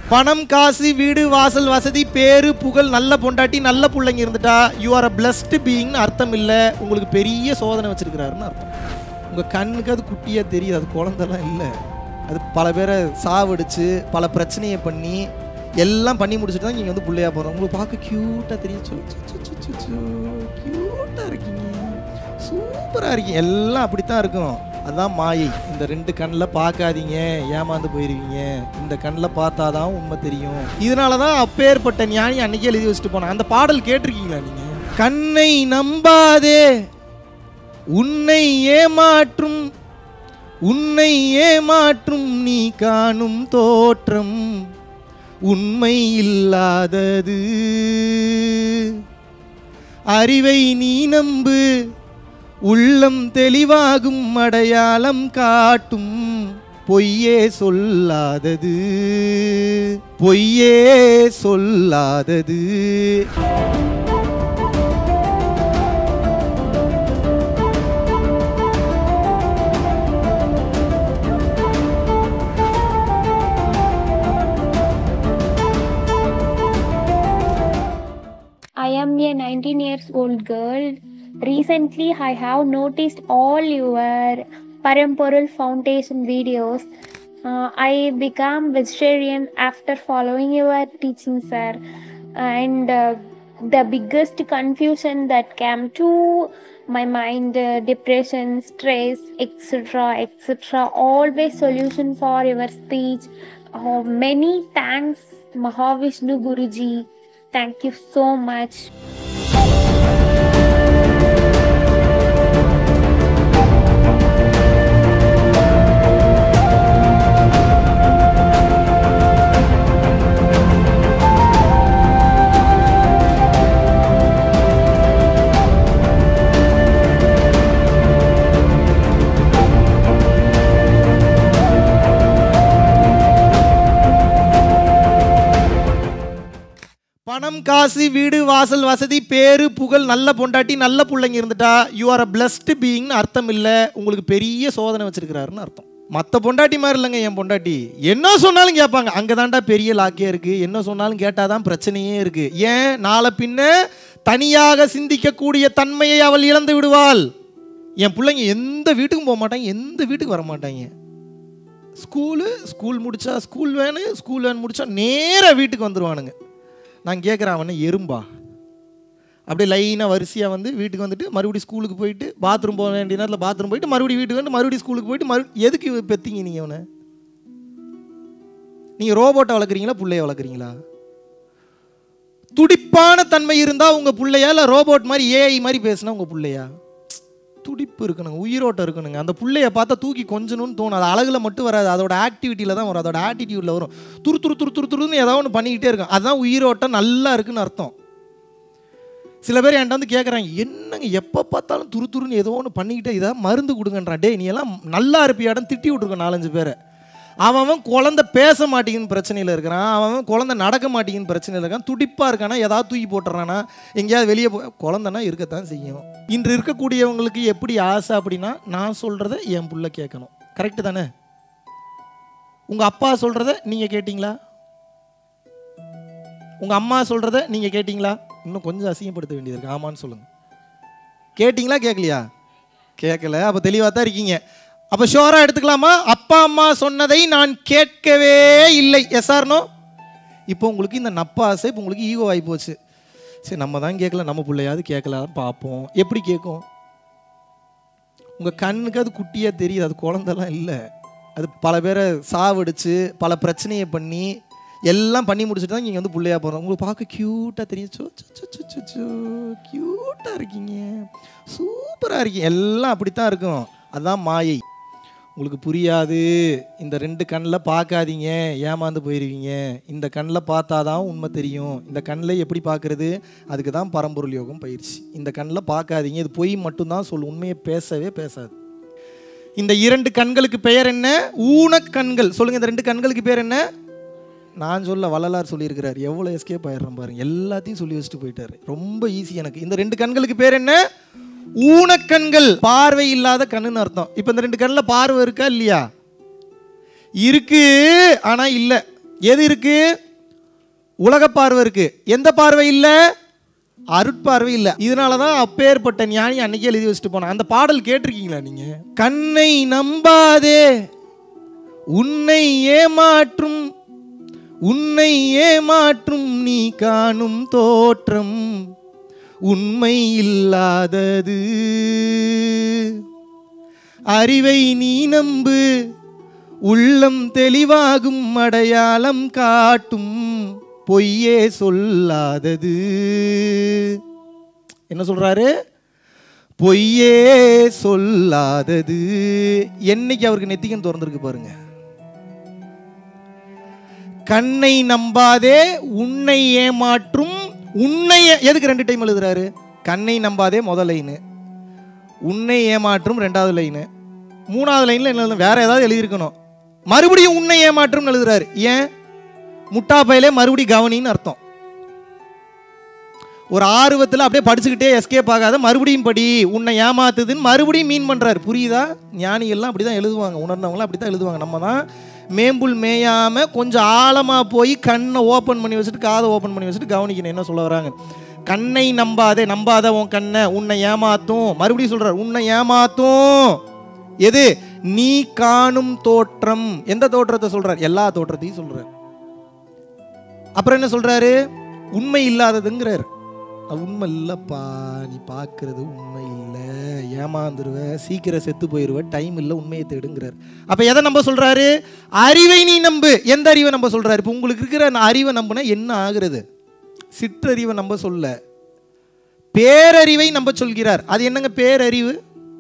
பணம் காசு வீடு வாசல் வசதி பேரு புகழ் நல்ல பொண்டாட்டி நல்ல பிள்ளைங்க இருந்துட்டா யூ ஆர் அ பிளஸ்டு பீயிங்னு அர்த்தம் இல்லை உங்களுக்கு பெரிய சோதனை வச்சிருக்கிறாருன்னு அர்த்தம் உங்கள் கண்ணுக்கு அது குட்டியாக தெரியுது அது குழந்தெல்லாம் இல்லை அது பல பேரை சாவடிச்சு பல பிரச்சனையை பண்ணி எல்லாம் பண்ணி முடிச்சுட்டு தான் நீங்கள் வந்து பிள்ளையா போகிறோம் உங்களுக்கு பார்க்க க்யூட்டாக தெரியும் க்யூட்டாக இருக்கீங்க சூப்பராக இருக்கீங்க எல்லாம் அப்படித்தான் இருக்கும் அதான் மாயை இந்த ரெண்டு கண்ணில் பார்க்காதீங்க ஏமாந்து போயிருவீங்க இந்த கண்ணில் பார்த்தாதான் உண்மை தெரியும் இதனால தான் அப்பேற்பட்ட ஞானி அன்னைக்கே எழுதி வச்சுட்டு போனேன் அந்த பாடல் கேட்டிருக்கீங்களா நீங்கள் கண்ணை நம்பாதே உன்னை ஏமாற்றும் உன்னை ஏமாற்றும் நீ காணும் தோற்றம் உண்மை இல்லாதது அறிவை நீ நம்பு உள்ளம் தெளிவாகும் அடையாளம் காட்டும் பொய்யே சொல்லாதது பொய்யே சொல்லாதது I am a 19 years old girl. Recently, I have noticed all your Paramporal Foundation videos. Uh, I became vegetarian after following your teaching, sir. And uh, the biggest confusion that came to my mind, uh, depression, stress, etc., etc., always solution for your speech. Uh, many thanks, Mahavishnu Guruji. Thank you so much. பணம் காசு வீடு வாசல் வசதி பேரு புகழ் நல்ல பொண்டாட்டி நல்ல பிள்ளைங்க இருந்துட்டா யூ ஆர் அ பிளஸ்டு பீயிங்னு அர்த்தம் இல்லை உங்களுக்கு பெரிய சோதனை வச்சிருக்கிறாருன்னு அர்த்தம் மற்ற பொண்டாட்டி மாதிரி இல்லைங்க என் பொண்டாட்டி என்ன சொன்னாலும் கேட்பாங்க அங்கே தாண்டா பெரிய லாக்கே இருக்குது என்ன சொன்னாலும் கேட்டால் தான் பிரச்சனையே இருக்குது ஏன் நாளை பின்ன தனியாக சிந்திக்கக்கூடிய தன்மையை அவள் இழந்து விடுவாள் என் பிள்ளைங்க எந்த வீட்டுக்கும் போக மாட்டாங்க எந்த வீட்டுக்கு வர மாட்டாங்க ஸ்கூலு ஸ்கூல் முடிச்சா ஸ்கூல் வேனு ஸ்கூல் வேன் முடிச்சா நேராக வீட்டுக்கு வந்துடுவானுங்க நான் கேட்குறேன் அவனை எறும்பா அப்படியே லைனாக வரிசையாக வந்து வீட்டுக்கு வந்துட்டு மறுபடியும் ஸ்கூலுக்கு போயிட்டு பாத்ரூம் போக வேண்டிய நேரத்தில் பாத்ரூம் போயிட்டு மறுபடியும் வீட்டுக்கு வந்து மறுபடியும் ஸ்கூலுக்கு போயிட்டு மறு எதுக்கு இவ பெத்தீங்க நீங்கள் அவனை நீங்கள் ரோபோட்டை வளர்க்குறீங்களா பிள்ளைய வளர்க்குறீங்களா துடிப்பான தன்மை இருந்தால் உங்கள் பிள்ளையா இல்லை ரோபோட் மாதிரி ஏஐ மாதிரி பேசுனா உங்கள் பிள்ளையா துடிப்பு இருக்கணுங்க உயிரோட்டம் இருக்கணுங்க அந்த புள்ளைய பார்த்தா தூக்கி கொஞ்சணும்னு தோணும் அது அழகுல மட்டும் வராது அதோட ஆக்டிவிட்டியில் தான் வரும் அதோட ஆட்டிடியூடில் வரும் துரு துரு துரு துரு துருன்னு ஏதாவது ஒன்று பண்ணிக்கிட்டே இருக்கும் அதுதான் உயிரோட்டம் நல்லா இருக்குன்னு அர்த்தம் சில பேர் என்கிட்ட வந்து கேட்குறாங்க என்னங்க எப்போ பார்த்தாலும் துரு துருன்னு ஏதோ ஒன்று பண்ணிக்கிட்டே இதை மருந்து கொடுங்கன்றான் டேய் நீ எல்லாம் நல்லா இருப்பியாடம் திட்டி விட்ருக்கோம் நாலஞ்சு பேரை அவன் அவன் குழந்தை பேச மாட்டேங்குன்னு பிரச்சனையில் இருக்கிறான் அவன் அவன் குழந்தை நடக்க மாட்டேங்குன்னு பிரச்சனையில் இருக்கான் துடிப்பாக இருக்கானா ஏதாவது தூக்கி போட்டுறானா எங்கேயாவது வெளியே போ குழந்தைனா இருக்கத்தான் செய்யும் இன்று இருக்கக்கூடியவங்களுக்கு எப்படி ஆசை அப்படின்னா நான் சொல்கிறத என் புள்ள கேட்கணும் கரெக்டு தானே உங்கள் அப்பா சொல்கிறத நீங்கள் கேட்டிங்களா உங்கள் அம்மா சொல்கிறத நீங்கள் கேட்டிங்களா இன்னும் கொஞ்சம் அசிங்கப்படுத்த வேண்டியது இருக்கு ஆமான்னு சொல்லுங்கள் கேட்டிங்களா கேட்கலையா கேட்கல அப்போ தெளிவாக தான் இருக்கீங்க அப்போ ஷோராக எடுத்துக்கலாமா அப்பா அம்மா சொன்னதை நான் கேட்கவே இல்லை எஸ்ஆர்னோ இப்போ உங்களுக்கு இந்த நப்பாசை இப்போ உங்களுக்கு ஈகோ ஆகி போச்சு சரி நம்ம தான் கேட்கல நம்ம பிள்ளையாவது கேட்கலாம் பார்ப்போம் எப்படி கேட்கும் உங்கள் கண்ணுக்கு அது குட்டியாக தெரியுது அது குழந்தெல்லாம் இல்லை அது பல பேரை சாவடிச்சு பல பிரச்சனையை பண்ணி எல்லாம் பண்ணி முடிச்சுட்டு தான் நீங்கள் வந்து பிள்ளையா போகிறோம் உங்களுக்கு பார்க்க க்யூட்டாக தெரியும் சோ சோ க்யூட்டாக இருக்கீங்க சூப்பராக இருக்கீங்க எல்லாம் அப்படித்தான் இருக்கும் அதுதான் மாயை உங்களுக்கு புரியாது இந்த ரெண்டு கண்ணில் பார்க்காதீங்க ஏமாந்து போயிடுவீங்க இந்த கண்ணில் பார்த்தாதான் உண்மை தெரியும் இந்த கண்ணில் எப்படி பார்க்குறது அதுக்கு தான் பரம்பொருள் யோகம் பயிற்சி இந்த கண்ணில் பார்க்காதீங்க இது பொய் மட்டும்தான் சொல்லு உண்மையை பேசவே பேசாது இந்த இரண்டு கண்களுக்கு பெயர் என்ன ஊனக்கண்கள் சொல்லுங்க இந்த ரெண்டு கண்களுக்கு பேர் என்ன நான் சொல்ல வள்ளலார் சொல்லியிருக்கிறார் எவ்வளோ எஸ்கேப் ஆயிடுறேன் பாருங்க எல்லாத்தையும் சொல்லி வச்சுட்டு போயிட்டாரு ரொம்ப ஈஸி எனக்கு இந்த ரெண்டு கண்களுக்கு பேர் என்ன ஊனக்கண்கள் பார்வை இல்லாத கண்ணுன்னு அர்த்தம் இப்போ இந்த ரெண்டு கண்ணில் பார்வை இருக்கா இல்லையா இருக்கு ஆனால் இல்லை எது இருக்கு உலக பார்வை இருக்கு எந்த பார்வை இல்லை அருட்பார்வை இல்லை இதனால தான் அப்பேற்பட்ட ஞானி அன்னைக்கே எழுதி வச்சுட்டு போனேன் அந்த பாடல் கேட்டிருக்கீங்களா நீங்க கண்ணை நம்பாதே உன்னை ஏமாற்றும் உன்னை ஏமாற்றும் நீ காணும் தோற்றம் உண்மை இல்லாதது அறிவை நீ நம்பு உள்ளம் தெளிவாகும் அடையாளம் காட்டும் பொய்யே சொல்லாதது என்ன சொல்றாரு பொய்யே சொல்லாதது என்னைக்கு அவருக்கு நெத்திக்கன் திறந்திருக்கு பாருங்க கண்ணை நம்பாதே உன்னை ஏமாற்றும் உன்னை ஏ- எதுக்கு ரெண்டு டைம் எழுதுறாரு கண்ணை நம்பாதே முதல் லைனு உன்னை ஏமாற்றும் ரெண்டாவது லைனு மூணாவது லைன்ல என்ன எழுதணும்? வேற ஏதாவது எழுதியிருக்கணும் மறுபடியும் உன்னை ஏமாற்றும் எழுதுறாரு ஏன் முட்டா பையிலே மறுபடி கவனின்னு அர்த்தம் ஒரு ஆர்வத்தில் அப்படியே படிச்சுக்கிட்டே எஸ்கேப் ஆகாத மறுபடியும் படி உன்னை ஏமாத்துதுன்னு மறுபடியும் மீன் பண்றாரு புரியுதா ஞானிகள்லாம் அப்படி தான் எழுதுவாங்க உணர்ந்தவங்களாம் அப்படி தான் எழுதுவாங்க நம்ம தான் மேம்புல் மேயாம கொஞ்சம் ஆழமா போய் கண்ணை ஓப்பன் பண்ணி வச்சுட்டு காதை ஓப்பன் பண்ணி வச்சுட்டு கவனிக்கணும் என்ன சொல்ல வராங்க கண்ணை நம்பாதே நம்பாத உன் கண்ணை உன்னை ஏமாத்தும் மறுபடியும் சொல்றாரு உன்னை ஏமாத்தும் எது நீ காணும் தோற்றம் எந்த தோற்றத்தை சொல்றார் எல்லா தோற்றத்தையும் சொல்றார் அப்புறம் என்ன சொல்றாரு உண்மை இல்லாததுங்கிறார் அது உண்மை இல்லைப்பா நீ பார்க்கறது உண்மை இல்லை ஏமாந்துருவ சீக்கிரம் செத்து போயிடுவ டைம் இல்லை உண்மையை தேடுங்கிறார் அப்போ எதை நம்ப சொல்றாரு அறிவை நீ நம்பு எந்த அறிவை நம்ப சொல்றாரு இப்போ உங்களுக்கு இருக்கிற அந்த அறிவை நம்புனா என்ன ஆகுறது சிற்றறிவை நம்ப சொல்ல பேரறிவை நம்ப சொல்கிறார் அது என்னங்க பேரறிவு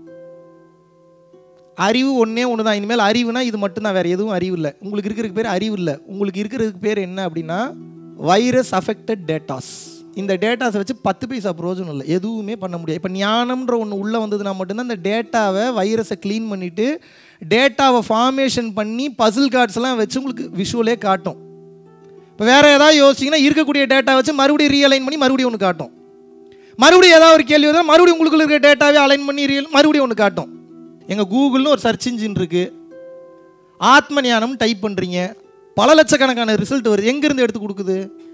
அறிவு ஒன்றே ஒன்று தான் இனிமேல் அறிவுனா இது மட்டும்தான் வேறு எதுவும் அறிவு இல்லை உங்களுக்கு இருக்கிறதுக்கு பேர் அறிவு இல்லை உங்களுக்கு இருக்கிறதுக்கு பேர் என்ன அப்படின்னா வைரஸ் அஃபெக்டட் டேட்டாஸ் இந்த டேட்டாஸை வச்சு பத்து பைசா பிரயோஜனம் இல்லை எதுவுமே பண்ண முடியாது இப்போ ஞானம்ன்ற ஒன்று உள்ளே வந்ததுன்னா மட்டும்தான் இந்த டேட்டாவை வைரஸை க்ளீன் பண்ணிவிட்டு டேட்டாவை ஃபார்மேஷன் பண்ணி பசில் கார்ட்ஸ்லாம் வச்சு உங்களுக்கு விஷுவலே காட்டும் இப்போ வேறு ஏதாவது யோசிச்சிங்கன்னா இருக்கக்கூடிய டேட்டா வச்சு மறுபடியும் ரீஅலைன் பண்ணி மறுபடியும் ஒன்று காட்டும் மறுபடியும் ஏதாவது ஒரு கேள்வி வந்தால் மறுபடியும் உங்களுக்குள்ள இருக்கிற டேட்டாவே அலைன் பண்ணி ரியல் மறுபடியும் ஒன்று காட்டும் எங்கள் கூகுள்னு ஒரு சர்ச் இன்ஜின் இருக்குது ஆத்ம ஞானம் டைப் பண்ணுறீங்க பல லட்சக்கணக்கான ரிசல்ட் வருது எங்கேருந்து எடுத்து கொடுக்குது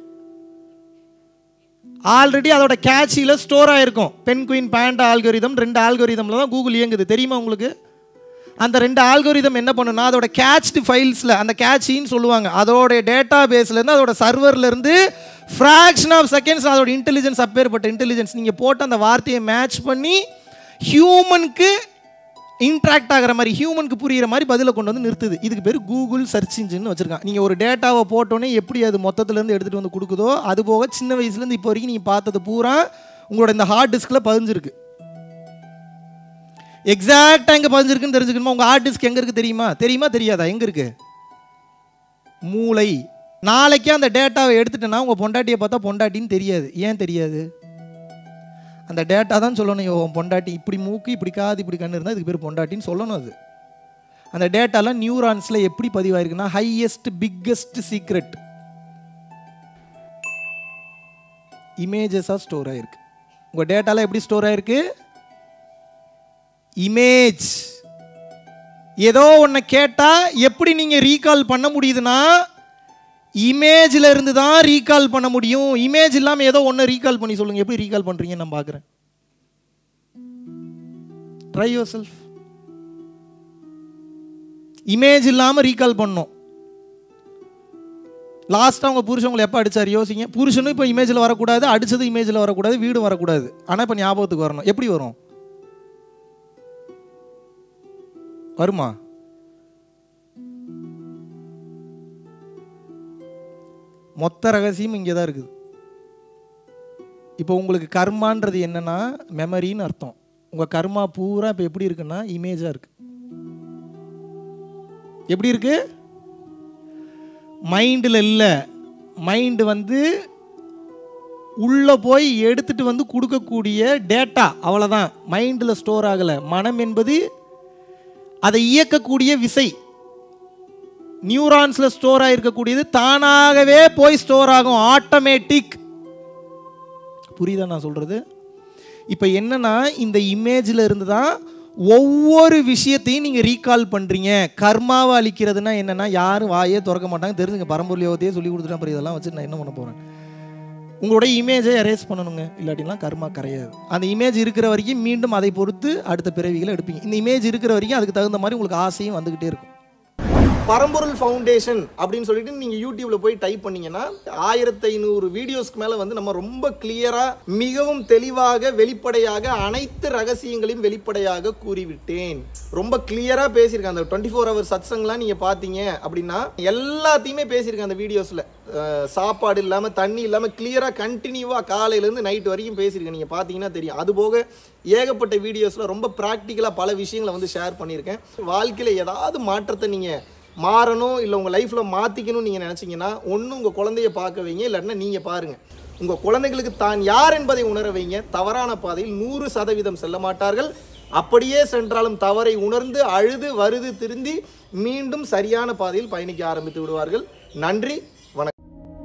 ஆல்ரெடி அதோட கேட்சியில் ஸ்டோர் ஆயிருக்கும் பென் குயின் பேண்ட் ஆல்கோரிதம் ரெண்டு ஆல்கோரிதமில் தான் கூகுள் இயங்குது தெரியுமா உங்களுக்கு அந்த ரெண்டு ஆல்கோரிதம் என்ன பண்ணுன்னா அதோட கேட்ச்டு ஃபைல்ஸில் அந்த கேட்சின்னு சொல்லுவாங்க அதோட டேட்டா பேஸ்லேருந்து அதோட சர்வர்லேருந்து ஃப்ராக்ஷன் ஆஃப் செகண்ட்ஸ் அதோட இன்டெலிஜென்ஸ் அப்பேற்பட்ட இன்டெலிஜென்ஸ் நீங்கள் போட்டு அந்த வார்த்தையை மேட்ச் பண்ணி ஹியூமனுக்கு இன்ட்ராக்ட் ஆகிற மாதிரி ஹியூமனுக்கு புரியிற மாதிரி பதிலை கொண்டு வந்து நிறுத்துது இதுக்கு பேர் கூகுள் சர்ச் இன்ஜின் வச்சுருக்கான் நீங்கள் ஒரு டேட்டாவை போட்டோன்னே எப்படி அது மொத்தத்துலேருந்து எடுத்துகிட்டு வந்து கொடுக்குதோ அது போக சின்ன வயசுலேருந்து இப்போ வரைக்கும் நீங்கள் பார்த்தது பூரா உங்களோட இந்த ஹார்ட் டிஸ்கில் பதிஞ்சிருக்கு எக்ஸாக்டாக எங்கே பதிஞ்சிருக்குன்னு தெரிஞ்சுக்கணுமா உங்கள் ஹார்ட் டிஸ்க் எங்கே இருக்குது தெரியுமா தெரியுமா தெரியாதா எங்கே இருக்குது மூளை நாளைக்கே அந்த டேட்டாவை எடுத்துட்டேன்னா உங்கள் பொண்டாட்டியை பார்த்தா பொண்டாட்டின்னு தெரியாது ஏன் தெரியாது அந்த டேட்டா தான் சொல்லணும் இவன் உன் பொண்டாட்டி இப்படி மூக்கு இப்படி காது இப்படி கண்ணு இருந்தால் இதுக்கு பேர் பொண்டாட்டின்னு சொல்லணும் அது அந்த டேட்டாலாம் நியூரான்ஸில் எப்படி பதிவாயிருக்குன்னா ஹையஸ்ட் பிக்கஸ்ட் சீக்ரெட் இமேஜஸாக ஸ்டோர் ஆயிருக்கு உங்கள் டேட்டாலாம் எப்படி ஸ்டோர் ஆயிருக்கு இமேஜ் ஏதோ ஒன்றை கேட்டால் எப்படி நீங்கள் ரீகால் பண்ண முடியுதுன்னா இமேஜில் இருந்து தான் ரீகால் பண்ண முடியும் இமேஜ் இல்லாமல் ஏதோ ஒன்று ரீகால் பண்ணி சொல்லுங்கள் எப்படி ரீகால் பண்ணுறீங்கன்னு நான் பார்க்குறேன் ட்ரை யோர் செல்ஃப் இமேஜ் இல்லாமல் ரீகால் பண்ணோம் லாஸ்ட்டாக உங்கள் புருஷன் உங்களை எப்போ அடிச்சார் யோசிங்க புருஷனும் இப்போ இமேஜில் வரக்கூடாது அடிச்சது இமேஜில் வரக்கூடாது வீடும் வரக்கூடாது ஆனால் இப்போ ஞாபகத்துக்கு வரணும் எப்படி வரும் வருமா மொத்த ரகசியம் இங்கே தான் இருக்குது இப்போ உங்களுக்கு கர்மான்றது என்னன்னா மெமரின்னு அர்த்தம் உங்கள் கர்மா பூரா இப்போ எப்படி இருக்குன்னா இமேஜாக இருக்கு எப்படி இருக்கு மைண்டில் இல்லை மைண்டு வந்து உள்ளே போய் எடுத்துட்டு வந்து கொடுக்கக்கூடிய டேட்டா அவ்வளோதான் மைண்டில் ஸ்டோர் ஆகலை மனம் என்பது அதை இயக்கக்கூடிய விசை நியூரான்ஸில் ஸ்டோர் ஆகிருக்கக்கூடியது தானாகவே போய் ஸ்டோர் ஆகும் ஆட்டோமேட்டிக் புரியுதா நான் சொல்கிறது இப்போ என்னன்னா இந்த இமேஜில் இருந்து தான் ஒவ்வொரு விஷயத்தையும் நீங்கள் ரீகால் பண்ணுறீங்க கர்மாவை அழிக்கிறதுனா என்னென்னா யாரும் வாயே திறக்க மாட்டாங்க தெரிஞ்சுங்க பரம்பொருள் யோகத்தையே சொல்லி கொடுத்துட்டா அப்புறம் இதெல்லாம் வச்சு நான் என்ன பண்ண போகிறேன் உங்களுடைய இமேஜை எரேஸ் பண்ணணுங்க இல்லாட்டிலாம் கர்மா கரையாது அந்த இமேஜ் இருக்கிற வரைக்கும் மீண்டும் அதை பொறுத்து அடுத்த பிறவிகளை எடுப்பீங்க இந்த இமேஜ் இருக்கிற வரைக்கும் அதுக்கு தகுந்த மாதிரி உங்களுக்கு ஆசையும் வந்துக்கிட்டே இருக்கும் பரம்பொருள் ஃபவுண்டேஷன் அப்படின்னு சொல்லிட்டு நீங்கள் யூடியூப்ல போய் டைப் பண்ணீங்கன்னா ஆயிரத்தி ஐநூறு வீடியோஸ்க்கு மேலே வந்து நம்ம ரொம்ப கிளியராக மிகவும் தெளிவாக வெளிப்படையாக அனைத்து ரகசியங்களையும் வெளிப்படையாக கூறிவிட்டேன் ரொம்ப கிளியராக பேசியிருக்கேன் அந்த டுவெண்ட்டி ஃபோர் ஹவர் சத்சங்லாம் நீங்கள் பார்த்தீங்க அப்படின்னா எல்லாத்தையுமே பேசியிருக்கேன் அந்த வீடியோஸில் சாப்பாடு இல்லாமல் தண்ணி இல்லாமல் கிளியராக கண்டினியூவாக காலையிலேருந்து நைட் வரைக்கும் பேசியிருக்கேன் நீங்கள் பார்த்தீங்கன்னா தெரியும் அது போக ஏகப்பட்ட வீடியோஸில் ரொம்ப ப்ராக்டிக்கலாக பல விஷயங்களை வந்து ஷேர் பண்ணியிருக்கேன் வாழ்க்கையில் ஏதாவது மாற்றத்தை நீங்கள் மாறணும் இல்லை உங்கள் லைஃப்பில் மாற்றிக்கணும்னு நீங்கள் நினச்சிங்கன்னா ஒன்று உங்கள் குழந்தைய பார்க்க வைங்க இல்லைன்னா நீங்கள் பாருங்கள் உங்கள் குழந்தைகளுக்கு தான் யார் என்பதை உணர வைங்க தவறான பாதையில் நூறு சதவீதம் செல்ல மாட்டார்கள் அப்படியே சென்றாலும் தவறை உணர்ந்து அழுது வருது திருந்தி மீண்டும் சரியான பாதையில் பயணிக்க ஆரம்பித்து விடுவார்கள் நன்றி வணக்கம்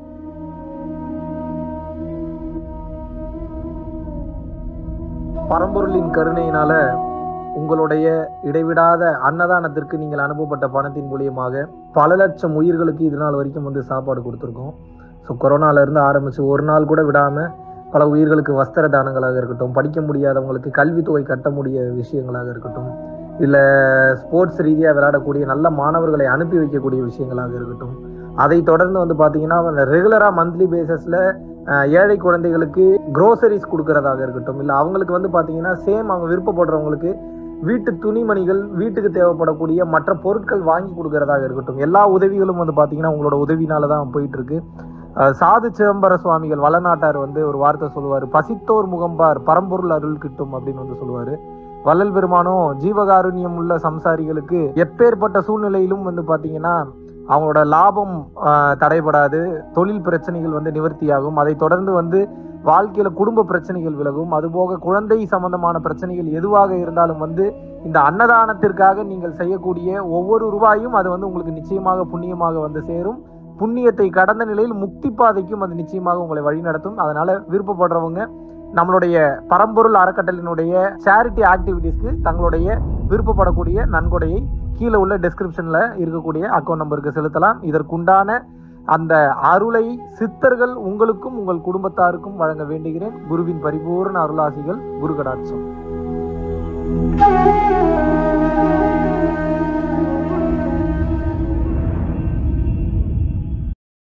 பரம்பொருளின் கருணையினால உங்களுடைய இடைவிடாத அன்னதானத்திற்கு நீங்கள் அனுப்பப்பட்ட பணத்தின் மூலியமாக பல லட்சம் உயிர்களுக்கு இது நாள் வரைக்கும் வந்து சாப்பாடு கொடுத்துருக்கோம் ஸோ கொரோனால இருந்து ஆரம்பிச்சு ஒரு நாள் கூட விடாம பல உயிர்களுக்கு வஸ்திர தானங்களாக இருக்கட்டும் படிக்க முடியாதவங்களுக்கு கல்வித்தொகை கட்ட முடிய விஷயங்களாக இருக்கட்டும் இல்லை ஸ்போர்ட்ஸ் ரீதியாக விளையாடக்கூடிய நல்ல மாணவர்களை அனுப்பி வைக்கக்கூடிய விஷயங்களாக இருக்கட்டும் அதை தொடர்ந்து வந்து பார்த்தீங்கன்னா ரெகுலராக மந்த்லி பேசிஸில் ஏழை குழந்தைகளுக்கு க்ரோசரிஸ் கொடுக்கறதாக இருக்கட்டும் இல்லை அவங்களுக்கு வந்து பார்த்தீங்கன்னா சேம் அவங்க விருப்பப்படுறவங்களுக்கு வீட்டு துணிமணிகள் வீட்டுக்கு தேவைப்படக்கூடிய மற்ற பொருட்கள் வாங்கி கொடுக்கறதாக இருக்கட்டும் எல்லா உதவிகளும் வந்து பார்த்தீங்கன்னா உங்களோட உதவினால தான் போயிட்டு இருக்கு அஹ் சாது சிதம்பர சுவாமிகள் வளநாட்டார் வந்து ஒரு வார்த்தை சொல்லுவார் பசித்தோர் முகம்பார் பரம்பொருள் அருள் கிட்டும் அப்படின்னு வந்து சொல்லுவாரு வள்ளல் பெருமானும் ஜீவகாருண்யம் உள்ள சம்சாரிகளுக்கு எப்பேற்பட்ட சூழ்நிலையிலும் வந்து பார்த்தீங்கன்னா அவங்களோட லாபம் ஆஹ், தடைபடாது தொழில் பிரச்சனைகள் வந்து நிவர்த்தியாகும் அதை தொடர்ந்து வந்து வாழ்க்கையில குடும்ப பிரச்சனைகள் விலகும் அதுபோக குழந்தை சம்பந்தமான பிரச்சனைகள் எதுவாக இருந்தாலும் வந்து இந்த அன்னதானத்திற்காக நீங்கள் செய்யக்கூடிய ஒவ்வொரு ரூபாயும் அது வந்து உங்களுக்கு நிச்சயமாக புண்ணியமாக வந்து சேரும் புண்ணியத்தை கடந்த நிலையில் முக்தி பாதைக்கும் அது நிச்சயமாக உங்களை வழிநடத்தும் அதனால விருப்பப்படுறவங்க நம்மளுடைய பரம்பொருள் அறக்கட்டளினுடைய சேரிட்டி ஆக்டிவிட்டீஸ்க்கு தங்களுடைய விருப்பப்படக்கூடிய நன்கொடையை கீழே உள்ள டெஸ்கிரிப்ஷன்ல இருக்கக்கூடிய அக்கௌண்ட் நம்பருக்கு செலுத்தலாம் இதற்குண்டான அந்த அருளை சித்தர்கள் உங்களுக்கும் உங்கள் குடும்பத்தாருக்கும் வழங்க வேண்டுகிறேன் குருவின் பரிபூர்ண அருளாசிகள் குரு கடாட்சம்